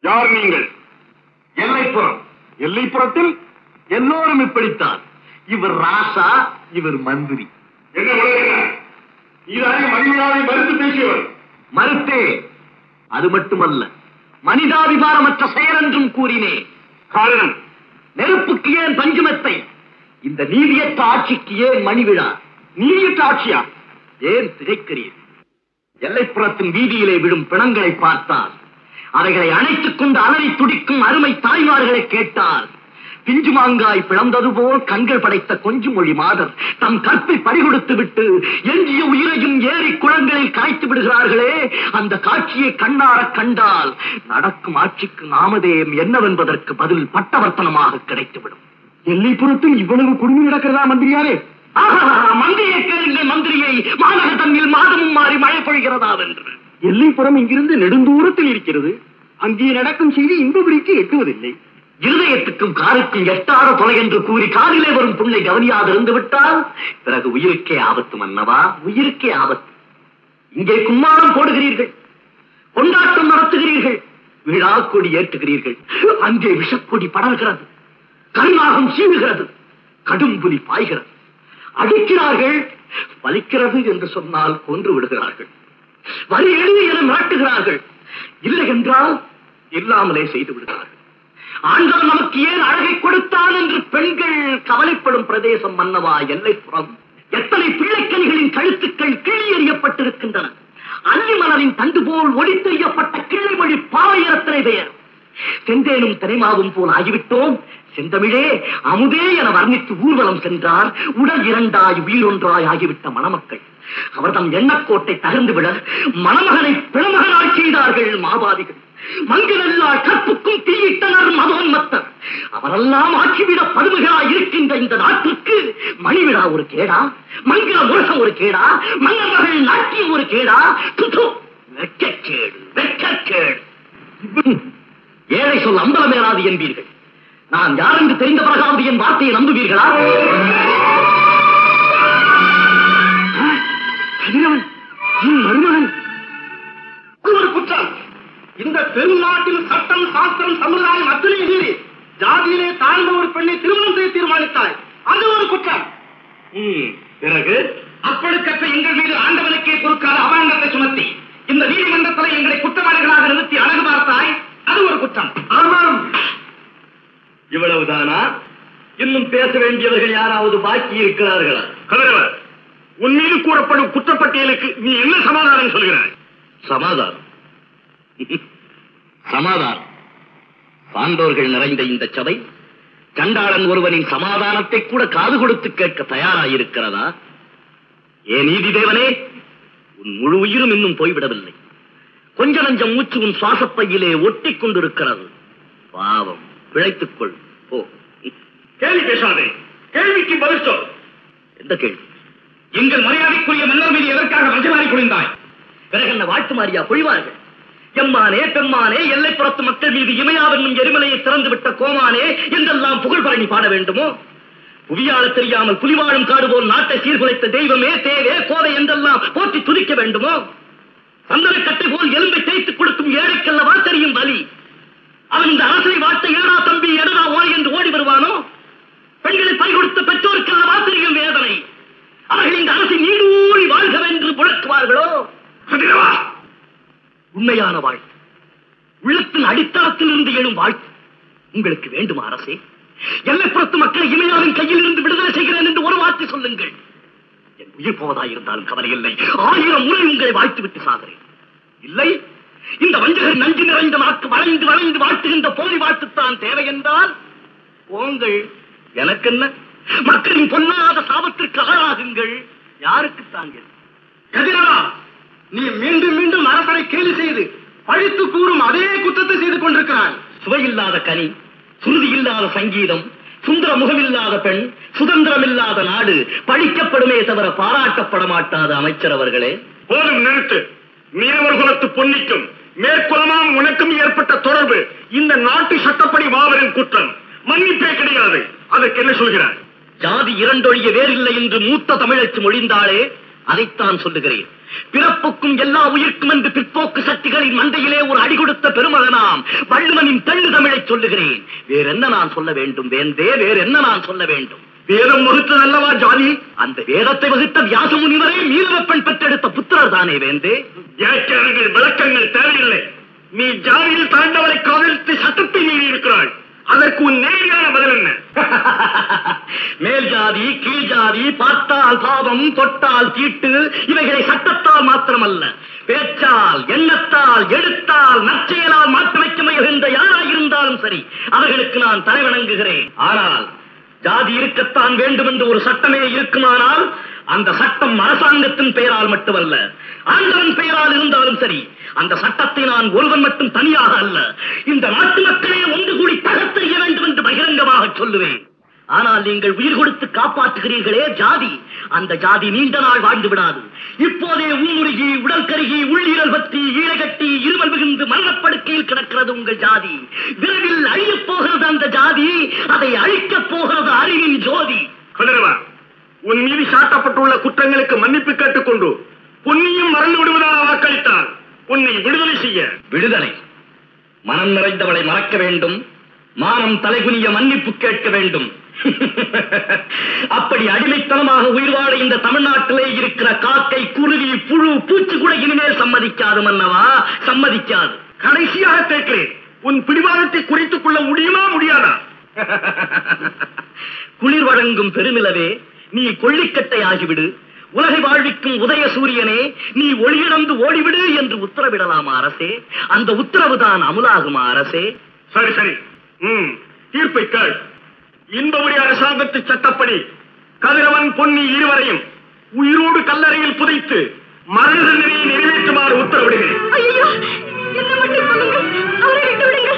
யார் நீங்கள் எல்லைப்புறம் எல்லைப்புறத்தில் எல்லோரும் இப்படித்தான் இவர் ராசா இவர் மந்திரி என்ன உலகம் நீதானே மணிவிழாவை மறுத்து பேசியவர் மறுத்தே அது மட்டுமல்ல மனிதாபிமானமற்ற செயல் என்றும் கூறினேன் காரணம் நெருப்புக்கு ஏன் பஞ்சுமெத்தை இந்த நீதியற்ற ஆட்சிக்கு ஏன் மணிவிழா நீதியற்ற ஆட்சியா ஏன் திகைக்கிறீர் எல்லைப்புறத்தின் வீதியிலே விடும் பிணங்களை பார்த்தால் அவைகளை அணைத்துக் கொண்டு அலறி துடிக்கும் அருமை தாய்மார்களை கேட்டால் பிஞ்சு மாங்காய் பிளந்தது போல் கண்கள் படைத்த கொஞ்சு மொழி மாதர் தம் கற்பை பறிகொடுத்து விட்டு எஞ்சிய உயிரையும் ஏரி குளங்களில் காய்த்து விடுகிறார்களே அந்த காட்சியை கண்ணார கண்டால் நடக்கும் ஆட்சிக்கு நாமதேயம் என்னவென்பதற்கு பதில் பட்டவர்த்தனமாக கிடைத்துவிடும் எல்லைப்புறத்தில் இவ்வளவு குடுமி நடக்கிறதா மந்திரியாரே ஆஹா, மந்திரியை கேளுங்கள் மந்திரியை மாநகர தன்னில் மாதமும் மாறி மழை பொழிகிறதாவென்று எல்லைப்புறம் இங்கிருந்து நெடுந்தூரத்தில் இருக்கிறது அங்கே நடக்கும் செய்தி இன்பபுரிக்கு எட்டுவதில்லை இருதயத்துக்கும் காருக்கும் எட்டாத தொலை என்று கூறி காரிலே வரும் புண்ணை கவனியாது இருந்து விட்டால் பிறகு உயிருக்கே ஆபத்து மன்னவா உயிருக்கே ஆபத்து இங்கே கும்மாளம் போடுகிறீர்கள் கொண்டாட்டம் நடத்துகிறீர்கள் விழா கொடி ஏற்றுகிறீர்கள் அங்கே விஷக்கொடி படர்கிறது கருநாகம் சீவுகிறது கடும் புலி பாய்கிறது அடிக்கிறார்கள் வலிக்கிறது என்று சொன்னால் கொன்று விடுகிறார்கள் வரி எழுதி என மிரட்டுகிறார்கள் இல்லை என்றால் இல்லாமலே செய்து விடுகிறார்கள் ஆண்டவன் நமக்கு ஏன் அழகை கொடுத்தான் என்று பெண்கள் கவலைப்படும் பிரதேசம் மன்னவா எல்லைப்புறம் எத்தனை பிள்ளைக்கனிகளின் கழுத்துக்கள் கிள்ளி எறியப்பட்டிருக்கின்றன அல்லி மலரின் தண்டு போல் ஒடித்தெறியப்பட்ட கிள்ளைமொழி பாவையரத்தனை பெயர் செந்தேனும் திரைமாவும் போல் ஆகிவிட்டோம் செந்தமிழே அமுதே என வர்ணித்து ஊர்வலம் சென்றார் உடல் இரண்டாய் உயிரொன்றாய் ஆகிவிட்ட மணமக்கள் அவர்தம் எண்ணக்கோட்டை தகர்ந்துவிட மணமகனை பிணமகனாய் செய்தார்கள் மாபாதிகள் மங்களெல்லாம் கற்புக்கும் தீயிட்டனர் மதோன்மத்தர் அவரெல்லாம் ஆட்சிவிட படுமைகளாய் இருக்கின்ற இந்த நாட்டிற்கு மணிவிழா ஒரு கேடா மங்கள முரசம் ஒரு கேடா மன்னர்கள் நாட்டியம் ஒரு கேடா துது வெட்கக்கேடு வெட்கக்கேடு ஏழை சொல் அம்பலமேறாது என்பீர்கள் நான் யாரென்று தெரிந்த பிறகாவது என் வார்த்தையை நம்புவீர்களா கதிரவன் என் மருமகன் அது ஒரு குற்றம் இந்த பெருநாட்டில் சட்டம் சாஸ்திரம் சமுதாயம் அத்தனை மீறி ஜாதியிலே தாழ்ந்த ஒரு பெண்ணை திருமணம் செய்ய தீர்மானித்தாய் அது ஒரு குற்றம் பிறகு அப்படிக்கற்ற எங்கள் மீது ஆண்டவனுக்கே பொறுக்காத அபாண்டத்தை சுமத்தி இந்த நீதிமன்றத்தில் எங்களை குற்றவாளிகளாக நிறுத்தி அழகு பார்த்தாய் அது ஒரு குற்றம் ஆமாம் இவ்வளவுதானா இன்னும் பேச வேண்டியவர்கள் யாராவது பாக்கி இருக்கிறார்களா கதிரவன் உன் மீது கூறப்படும் குற்றப்பட்டியலுக்கு நீ என்ன சமாதானம் சொல்கிறாய் சமாதானம் சமாதானம் சான்றோர்கள் நிறைந்த இந்த சபை கண்டாளன் ஒருவனின் சமாதானத்தை கூட காது கொடுத்து கேட்க தயாராயிருக்கிறதா ஏ நீதி தேவனே உன் முழு உயிரும் இன்னும் போய்விடவில்லை கொஞ்ச நஞ்சம் மூச்சு உன் சுவாசப்பையிலே ஒட்டி கொண்டிருக்கிறது பாவம் பிழைத்துக் கொள் போ கேள்வி பேசாதே கேள்விக்கு பதில் சொல் எந்த கேள்வி எங்கள் மரியாதைக்குரிய மன்னர் மீது எதற்காக மஞ்சளாரி குளிந்தாய் பிறகு என்ன வாழ்த்து மாறியா பொழிவார்கள் எம்மானே பெம்மானே எல்லைப்புறத்து மக்கள் மீது இமையாவென்னும் எரிமலையை திறந்து விட்ட கோமானே என்றெல்லாம் புகழ் பழனி பாட வேண்டுமோ புவியாள தெரியாமல் புலிவாழும் காடு போல் நாட்டை சீர்குலைத்த தெய்வமே தேவே கோதை என்றெல்லாம் போற்றி துதிக்க வேண்டுமோ சந்தனக்கட்டை போல் எலும்பை தேய்த்துக் கொடுக்கும் ஏழைக்கல்லவா தெரியும் வலி அவன் இந்த அரசை வாட்ட ஏடா தம்பி எடடா ஓடி என்று ஓடி வருவானோ பெண்களை பறி கொடுத்த பெற்றோருக்கல்லவா தெரியும் வேதனை அவர்கள் இந்த அரசை நீடூழி வாழ்கவென்று முழக்குவார்களோ கதிரவா உண்மையான வாழ்த்து உள்ளத்தின் அடித்தளத்தில் இருந்து எழும் வாழ்த்து உங்களுக்கு வேண்டுமா அரசே எல்லைப்புறத்து மக்களை இமையாவின் கையில் இருந்து விடுதலை செய்கிறேன் என்று ஒரு வார்த்தை சொல்லுங்கள் என் உயிர் போவதாயிருந்தாலும் கவலை இல்லை ஆயிரம் முறை உங்களை வாழ்த்து விட்டு சாகிறேன் இல்லை இந்த வஞ்சகர் நஞ்சு நிறைந்த நாக்கு வளைந்து வளைந்து வாழ்த்துகின்ற போலி வாழ்த்துத்தான் தேவை என்றால் போங்கள் எனக்கென்ன மக்களின் பொல்லாத சாபத்திற்கு ஆளாகுங்கள் யாருக்கு தாங்கள் கதிரவா நீ மீண்டும் மீண்டும் அரசரை கேலி செய்து பழித்து கூறும் அதே குற்றத்தை செய்து கொண்டிருக்கிறாய் சுவையில்லாத கனி சுருதி இல்லாத சங்கீதம் சுந்தர முகமில்லாத பெண் சுதந்திரமில்லாத நாடு பழிக்கப்படுமே தவிர பாராட்டப்பட மாட்டாத அமைச்சர் அவர்களே போதும் நிறுத்து மீனவர் குலத்து பொன்னிக்கும் மேற்குலமாம் உனக்கும் ஏற்பட்ட தொடர்பு இந்த நாட்டு சட்டப்படி மாபெரும் குற்றம் மன்னிப்பே கிடையாது அதற்கு என்ன சொல்கிறாய் ஜாதி இரண்டொழிய வேறில்லை என்று மூத்த தமிழச்சு மொழிந்தாளே அதைத்தான் சொல்லுகிறேன் பிறப்புக்கும் எல்லா உயிர்க்கும் என்று பிற்போக்கு சக்திகளின் மண்டையிலே ஒரு அடி கொடுத்த பெருமகனாம் வள்ளுவனின் தெள்ளு தமிழை சொல்லுகிறேன் வேறென்ன நான் சொல்ல வேண்டும் வேந்தே வேறென்ன நான் சொல்ல வேண்டும் வேதம் வகுத்தது அல்லவா ஜாதி அந்த வேதத்தை வகுத்த வியாச முனிவரே மீனவப்பெண் பெற்றெடுத்த புத்திரர் தானே வேந்தே வியாக்கியானங்கள் விளக்கங்கள் தேவையில்லை நீ ஜாதியில் தாண்டவரை காதலித்து சட்டத்தை மீறி இருக்கிறாய் அதற்கு உன் நேரடியான பதில் என்ன மேல் ஜாதி கீழ் ஜாதி பார்த்தால் பாவம் தொட்டால் தீட்டு இவைகளை சட்டத்தால் மாத்திரமல்ல பேச்சால் எண்ணத்தால் எழுத்தால் நற்செயலால் மாற்றமைக்க முயல்கின்ற யாராயிருந்தாலும் சரி அவர்களுக்கு நான் தலைவணங்குகிறேன் ஆனால் ஜாதி இருக்கத்தான் வேண்டும் என்று ஒரு சட்டமே இருக்குமானால் அந்த சட்டம் அரசாங்கத்தின் பெயரால் மட்டுமல்ல ஆண்டவன் பெயரால் இருந்தாலும் சரி அந்த சட்டத்தை நான் ஒருவன் மட்டும் தனியாக அல்ல இந்த நாட்டு மக்களே ஒன்று கூடி தகர்த்தெறிய வேண்டும் என்று பகிரங்கமாக சொல்லுவேன் ஆனால் நீங்கள் உயிர் கொடுத்து காப்பாற்றுகிறீர்களே ஜாதி அந்த ஜாதி நீண்ட நாள் வாழ்ந்து விடாது இப்போதே ஊமுருகி உடல் கருகி உள்ளீரல் பற்றி ஈழகட்டி இருமல் மிகுந்து மரணப்படுக்கையில் கிடக்கிறது உங்கள் ஜாதி விரைவில் அழியப் போகிறது அந்த ஜாதி அதை அழிக்கப் போகிறது அறிவின் ஜோதி கொண்டரவா உன் மீது சாட்டப்பட்டுள்ள குற்றங்களுக்கு மன்னிப்பு கேட்டுக்கொண்டு பொன்னியும் மறந்து விடுவதாக வாக்களித்தால் உன்னை விடுதலை செய்ய விடுதலை மனம் நிறைந்தவளை மறக்க வேண்டும் மானம் தலைகுனிய மன்னிப்பு கேட்க வேண்டும் அப்படி அடிமைத்தனமாக உயிர் வாழ இந்த தமிழ்நாட்டிலே இருக்கிற காக்கை குருவி புழு பூச்சி கூட இனிமேல் சம்மதிக்காது மன்னவா சம்மதிக்காது கடைசியாக கேட்கிறேன் உன் பிடிவாதத்தை குறைத்துக் கொள்ள முடியுமா முடியாதா குளிர் வழங்கும் பெருநிலவே நீ கொள்ளிக்கட்டை ஆகிவிடு உலகை வாழ்விக்கும் உதய சூரியனே நீ ஒளியிழந்து ஓடிவிடு என்று உத்தரவிடலாமா அரசே அந்த உத்தரவுதான் அமுலாகுமா அரசே சரி சரி ம் தீர்ப்பை கேள் இன்பபுரி அரசாங்கத்து சட்டப்படி கதிரவன் பொன்னி இருவரையும் உயிரோடு கல்லறையில் புதைத்து மரண தண்டனையை நிறைவேற்றுமாறு உத்தரவிடுகிறேன் ஐயோ என்ன மட்டும் சொல்லுங்க அவரை விட்டு விடுங்க